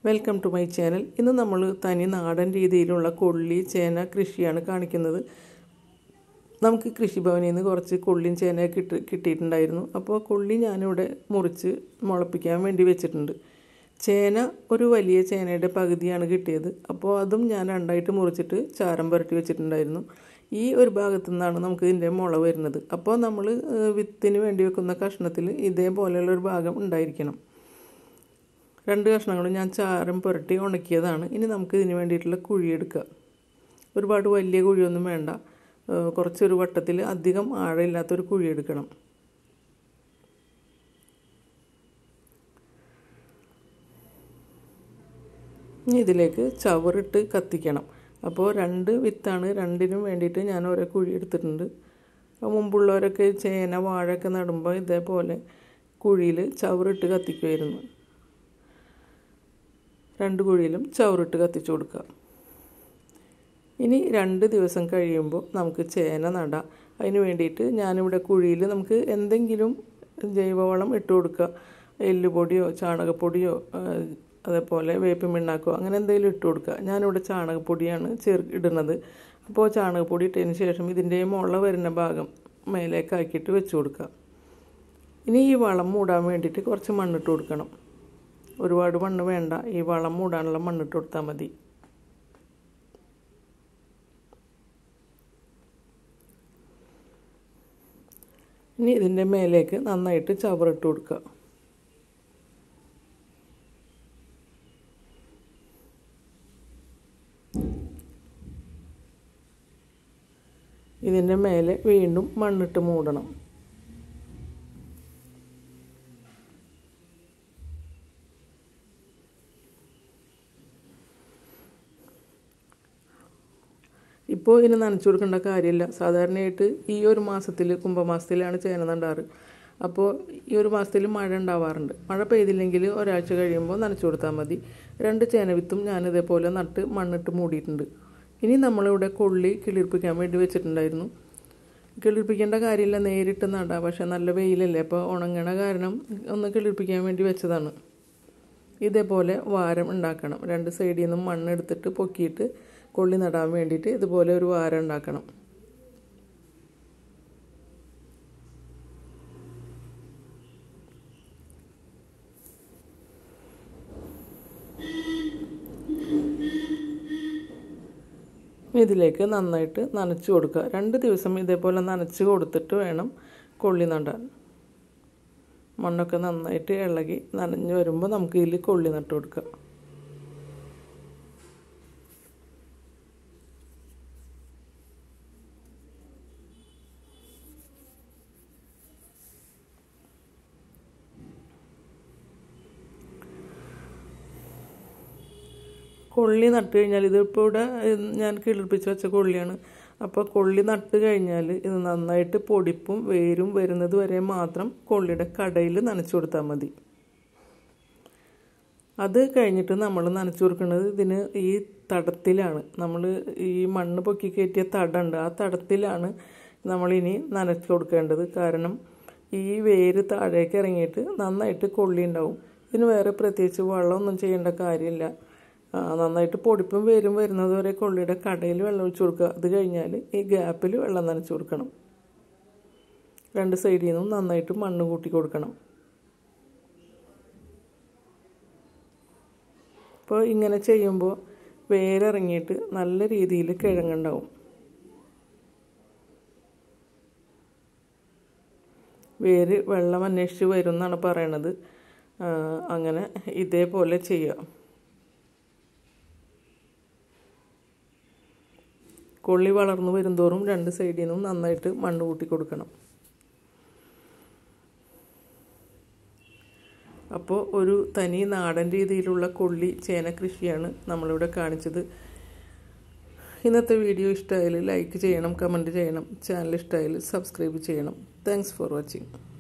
welcome to my channel ഇന്ന് നമ്മൾ തനി നാടൻ രീതിയിലുള്ള കൊള്ളി ചേന കൃഷിയാണ് കാണിക്കുന്നത് നമുക്ക് കൃഷിഭവനിൽ നിന്ന് കുറച്ച് കൊള്ളിയും ചേനയൊക്കെ കിട്ടി കിട്ടിയിട്ടുണ്ടായിരുന്നു അപ്പോൾ കൊള്ളി ഞാനിവിടെ മുറിച്ച് മുളപ്പിക്കാൻ വേണ്ടി വെച്ചിട്ടുണ്ട് ചേന ഒരു വലിയ ചേനയുടെ പകുതിയാണ് കിട്ടിയത് അപ്പോൾ അതും ഞാൻ രണ്ടായിട്ട് മുറിച്ചിട്ട് ചാരം പുരട്ടി വെച്ചിട്ടുണ്ടായിരുന്നു ഈ ഒരു ഭാഗത്തു നിന്നാണ് നമുക്ക് ഇതിൻ്റെ മുള വരുന്നത് അപ്പോൾ നമ്മൾ വിത്തിന് വേണ്ടി വെക്കുന്ന കഷ്ണത്തിൽ ഇതേപോലെയുള്ള ഒരു ഭാഗം ഉണ്ടായിരിക്കണം രണ്ട് കഷ്ണങ്ങളും ഞാൻ ചാരം പുരട്ടി ഉണക്കിയതാണ് ഇനി നമുക്ക് ഇതിന് വേണ്ടിയിട്ടുള്ള കുഴിയെടുക്കുക ഒരുപാട് വലിയ കുഴിയൊന്നും വേണ്ട കുറച്ചൊരു വട്ടത്തിൽ അധികം ആഴമില്ലാത്തൊരു കുഴിയെടുക്കണം ഇനി ഇതിലേക്ക് ചവറിട്ട് കത്തിക്കണം അപ്പോൾ രണ്ട് വിത്താണ് രണ്ടിനും വേണ്ടിയിട്ട് ഞാൻ ഓരോ കുഴി എടുത്തിട്ടുണ്ട് മുമ്പുള്ളവരൊക്കെ ചേന വാഴയൊക്കെ നടുമ്പോൾ ഇതേപോലെ കുഴിയിൽ ചവറിട്ട് കത്തിക്കുമായിരുന്നു രണ്ട് കുഴിയിലും ചവറിട്ട് കത്തിച്ചു കൊടുക്കുക ഇനി രണ്ട് ദിവസം കഴിയുമ്പോൾ നമുക്ക് ചേന നടാം അതിന് വേണ്ടിയിട്ട് ഞാനിവിടെ കുഴിയിൽ നമുക്ക് എന്തെങ്കിലും ജൈവവളം ഇട്ട് കൊടുക്കുക എല്ലുപൊടിയോ ചാണകപ്പൊടിയോ അതേപോലെ വേപ്പിൻ പിണ്ണാക്കോ അങ്ങനെ എന്തെങ്കിലും ഇട്ട് കൊടുക്കുക ഞാനിവിടെ ചാണകപ്പൊടിയാണ് ചേർ ഇടുന്നത് അപ്പോൾ ചാണകപ്പൊടി ഇട്ടതിന് ശേഷം ഇതിൻ്റെ മുള വരുന്ന ഭാഗം മേലേക്കാക്കിയിട്ട് വെച്ച് കൊടുക്കുക ഇനി ഈ വളം മൂടാൻ വേണ്ടിയിട്ട് കുറച്ച് മണ്ണിട്ട് കൊടുക്കണം ഒരുപാട് മണ്ണ് വേണ്ട ഈ വളം മൂടാനുള്ള മണ്ണിട്ട് കൊടുത്താൽ മതി ഇനി ഇതിൻ്റെ മേലേക്ക് നന്നായിട്ട് ചവറിട്ട് കൊടുക്കുക ഇതിൻ്റെ മേലെ വീണ്ടും മണ്ണിട്ട് മൂടണം ഇപ്പോൾ ഇതിന് നനച്ചു കൊടുക്കേണ്ട കാര്യമില്ല സാധാരണയായിട്ട് ഈ ഒരു മാസത്തിൽ കുംഭമാസത്തിലാണ് ചേന നടാറ് അപ്പോൾ ഈ ഒരു മാസത്തിൽ മഴ ഉണ്ടാവാറുണ്ട് മഴ പെയ്തില്ലെങ്കിൽ ഒരാഴ്ച കഴിയുമ്പോൾ നനച്ചു കൊടുത്താൽ മതി രണ്ട് ചേന വിത്തും ഞാനിതേപോലെ നട്ട് മണ്ണിട്ട് മൂടിയിട്ടുണ്ട് ഇനി നമ്മളിവിടെ കൊള്ളി കിളിർപ്പിക്കാൻ വേണ്ടി വെച്ചിട്ടുണ്ടായിരുന്നു കിളിർപ്പിക്കേണ്ട കാര്യമില്ല നേരിട്ട് നടാം പക്ഷെ നല്ല വെയിലല്ലേ അപ്പോൾ ഉണങ്ങണ കാരണം ഒന്ന് കിളിർപ്പിക്കാൻ വേണ്ടി വെച്ചതാണ് ഇതേപോലെ വാരം ഉണ്ടാക്കണം രണ്ട് സൈഡിൽ നിന്നും മണ്ണെടുത്തിട്ട് പൊക്കിയിട്ട് കൊള്ളി നടാൻ വേണ്ടിയിട്ട് ഇതുപോലെ ഒരു വാരം ഉണ്ടാക്കണം ഇതിലേക്ക് നന്നായിട്ട് നനച്ച് കൊടുക്കുക രണ്ട് ദിവസം ഇതേപോലെ നനച്ച് കൊടുത്തിട്ട് വേണം കൊള്ളി നടാൻ മണ്ണൊക്കെ നന്നായിട്ട് ഇളകി നനഞ്ഞ് വരുമ്പോൾ നമുക്ക് ഇതിൽ കൊള്ളി നട്ട് കൊടുക്കാം കൊള്ളി നട്ട് കഴിഞ്ഞാൽ ഇതിപ്പോൾ ഇവിടെ ഞാൻ കിളിർപ്പിച്ച് വെച്ച കൊള്ളിയാണ് അപ്പോൾ കൊള്ളി നട്ട് കഴിഞ്ഞാൽ ഇത് നന്നായിട്ട് പൊടിപ്പും വേരും വരുന്നത് വരെ മാത്രം കൊള്ളിയുടെ കടയിൽ നനച്ചു കൊടുത്താൽ മതി അത് കഴിഞ്ഞിട്ട് നമ്മൾ നനച്ചു കൊടുക്കുന്നത് ഇതിന് ഈ തടത്തിലാണ് നമ്മൾ ഈ മണ്ണ് പൊക്കി കയറ്റിയ തടമുണ്ട് ആ തടത്തിലാണ് നമ്മളിനി നനച്ചു കൊടുക്കേണ്ടത് കാരണം ഈ വേര് താഴേക്ക് ഇറങ്ങിയിട്ട് നന്നായിട്ട് കൊള്ളി ഉണ്ടാവും ഇതിന് വേറെ പ്രത്യേകിച്ച് വെള്ളമൊന്നും ചെയ്യേണ്ട കാര്യമില്ല നന്നായിട്ട് പൊടിപ്പും വേരും വരുന്നത് വരെ കൊള്ളിയുടെ കടയിൽ വെള്ളം ഒഴിച്ചു കൊടുക്കുക അത് കഴിഞ്ഞാൽ ഈ ഗ്യാപ്പിൽ വെള്ളം നനച്ചു കൊടുക്കണം രണ്ട് സൈഡിൽ നിന്നും നന്നായിട്ട് മണ്ണ് കൂട്ടി കൊടുക്കണം അപ്പോൾ ഇങ്ങനെ ചെയ്യുമ്പോൾ വേരിറങ്ങിയിട്ട് നല്ല രീതിയിൽ കിഴങ്ങുണ്ടാവും വേര് വെള്ളം അന്വേഷിച്ച് വരും എന്നാണ് പറയണത് അങ്ങനെ ഇതേപോലെ ചെയ്യുക കൊള്ളി വളർന്നു വരുന്തോറും രണ്ട് സൈഡിൽ നിന്നും നന്നായിട്ട് മണ്ണ് കൂട്ടി കൊടുക്കണം അപ്പോൾ ഒരു തനി നാടൻ രീതിയിലുള്ള കൊള്ളി ചേന കൃഷിയാണ് നമ്മളിവിടെ കാണിച്ചത് ഇന്നത്തെ വീഡിയോ ഇഷ്ടമായാൽ ലൈക്ക് ചെയ്യണം കമൻറ്റ് ചെയ്യണം ചാനൽ ഇഷ്ടമായാൽ സബ്സ്ക്രൈബ് ചെയ്യണം താങ്ക്സ് ഫോർ വാച്ചിങ്